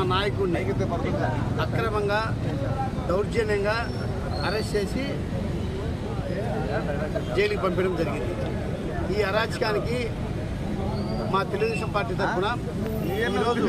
నాయకుడిని అక్రమంగా దౌర్జన్యంగా అరెస్ట్ చేసి జైలుకి పంపించడం జరిగింది ఈ అరాచకానికి మా తెలుగుదేశం పార్టీ తరఫున ఈరోజు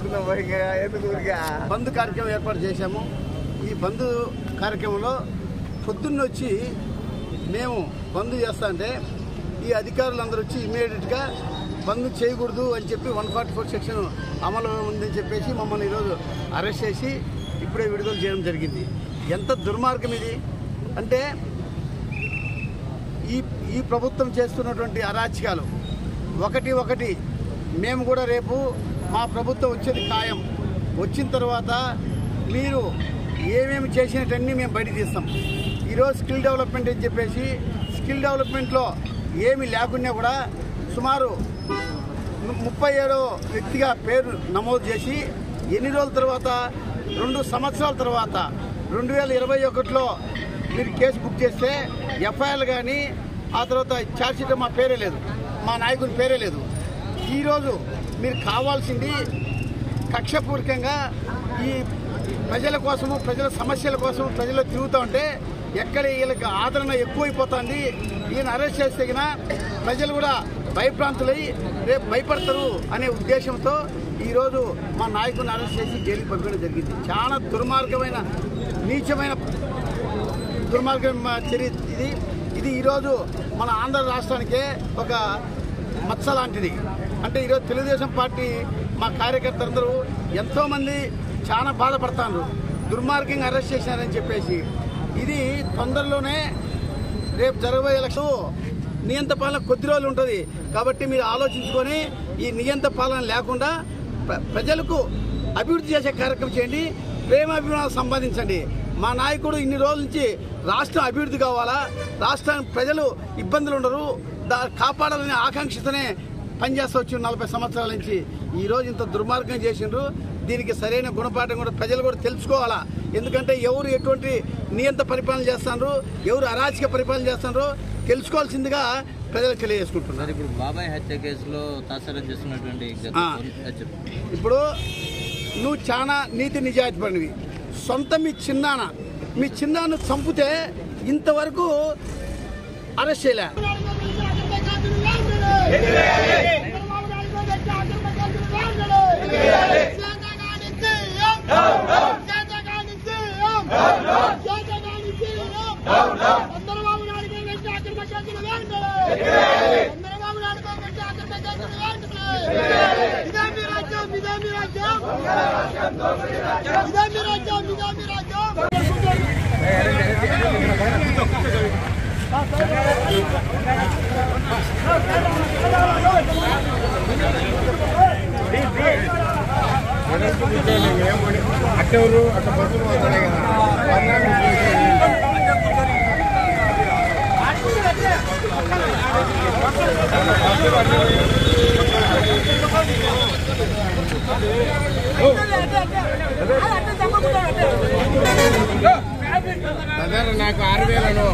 బంద్ కార్యక్రమం ఏర్పాటు చేశాము ఈ బంద్ కార్యక్రమంలో పొద్దున్నొచ్చి మేము బంద్ చేస్తా అంటే ఈ అధికారులందరూ వచ్చి ఇమీడియట్గా బంద్ చేయకూడదు అని చెప్పి వన్ ఫార్టీ ఫోర్ సెక్షన్ అమలు ఉందని చెప్పేసి మమ్మల్ని ఈరోజు అరెస్ట్ చేసి ఇప్పుడే విడుదల చేయడం జరిగింది ఎంత దుర్మార్గం ఇది అంటే ఈ ఈ ప్రభుత్వం చేస్తున్నటువంటి అరాచకాలు ఒకటి ఒకటి మేము కూడా రేపు మా ప్రభుత్వం వచ్చేది ఖాయం వచ్చిన తర్వాత మీరు ఏమేమి చేసినట్టన్నీ మేము బయట తీస్తాం ఈరోజు స్కిల్ డెవలప్మెంట్ అని చెప్పేసి స్కిల్ డెవలప్మెంట్లో ఏమి లేకున్నా కూడా సుమారు ము- ముప్పై ఏడో వ్యక్తిగా పేరు నమోదు చేసి ఎన్ని రోజుల తర్వాత రెండు సంవత్సరాల తర్వాత రెండు వేల ఇరవై ఒకటిలో మీరు కేసు బుక్ చేస్తే ఎఫ్ఐఆర్ కానీ ఆ తర్వాత ఛార్జ్షీట్ మా పేరే లేదు మా నాయకుని పేరే లేదు ఈరోజు మీరు కావాల్సింది కక్షపూర్వకంగా ఈ ప్రజల కోసము ప్రజల సమస్యల కోసం ప్రజలు తిరుగుతూ ఉంటే ఎక్కడ వీళ్ళకి ఆదరణ ఎక్కువైపోతుంది ఈయన అరెస్ట్ చేస్తే గిన ప్రజలు కూడా భయప్రాంతులై రేపు భయపడతారు అనే ఉద్దేశంతో ఈరోజు మా నాయకుడిని అరెస్ట్ చేసి జైలుకి పంపించడం జరిగింది చాలా దుర్మార్గమైన నీచమైన దుర్మార్గం చర్య ఇది ఇది ఈరోజు మన ఆంధ్ర రాష్ట్రానికే ఒక మచ్చ లాంటిది అంటే ఈరోజు తెలుగుదేశం పార్టీ మా కార్యకర్తలందరూ ఎంతోమంది చాలా బాధపడతారు దుర్మార్గంగా అరెస్ట్ చేశారని చెప్పేసి ఇది తొందరలోనే రేపు జరగబోయే ఎలక్షన్ నియంత పాలన కొద్ది రోజులు ఉంటుంది కాబట్టి మీరు ఆలోచించుకొని ఈ నియంత పాలన లేకుండా ప్ర- ప్రజలకు అభివృద్ధి చేసే కార్యక్రమం చేయండి ప్రేమాభిమానాలు సంపాదించండి మా నాయకుడు ఇన్ని రోజుల నుంచి రాష్ట్రం అభివృద్ధి కావాలా రాష్ట్రానికి ప్రజలు ఇబ్బందులు ఉండరు దా కాపాడాలనే ఆకాంక్షతోనే పనిచేస్తూ వచ్చి నలభై సంవత్సరాల నుంచి ఈ రోజు ఇంత దుర్మార్గం చేసిండ్రు దీనికి సరైన గుణపాఠం కూడా ప్రజలు కూడా తెలుసుకోవాలా ఎందుకంటే ఎవరు ఎటువంటి నియంత పరిపాలన చేస్తారో ఎవరు అరాచక పరిపాలన చేస్తారో తెలుసుకోవాల్సిందిగా ప్రజలకు తెలియజేసుకుంటున్నారు మరి ఇప్పుడు బాబాయ్ హత్య కేసులో తాసారం చేస్తున్నటువంటి గత ఆ. అది చెప్పు. ఇప్పుడు నువ్వు చాలా నీతి నిజాయితీ పడినవి సొంత మీ చిన్నాన్న మీ చిన్నాన్న చంపితే ఇంతవరకు అరెస్ట్ చేయలే అట్టెవరు అట్ట బస్సులు పోతున్నాయి కదా బ్రదర్ నాకు ఆరు వేలను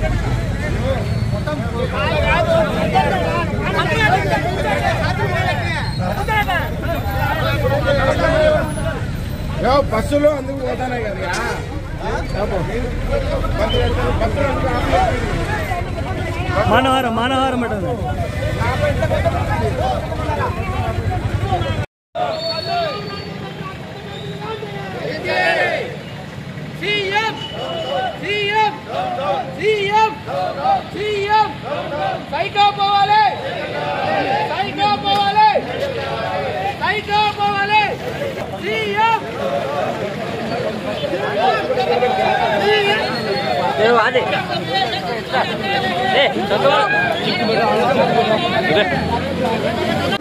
యో, బస్సులు అందుకు పోతున్నాయి కదా బాబు. బస్సులు ఎత్తారు, బస్సులు అందుకు ఆపలేదు. మానవారం మానవారం అంటుంది CM CM CM CM psycho పోవాలి సైకో పోవాలి సైకో పోవాలి సీఎం అదే ఏ చదువు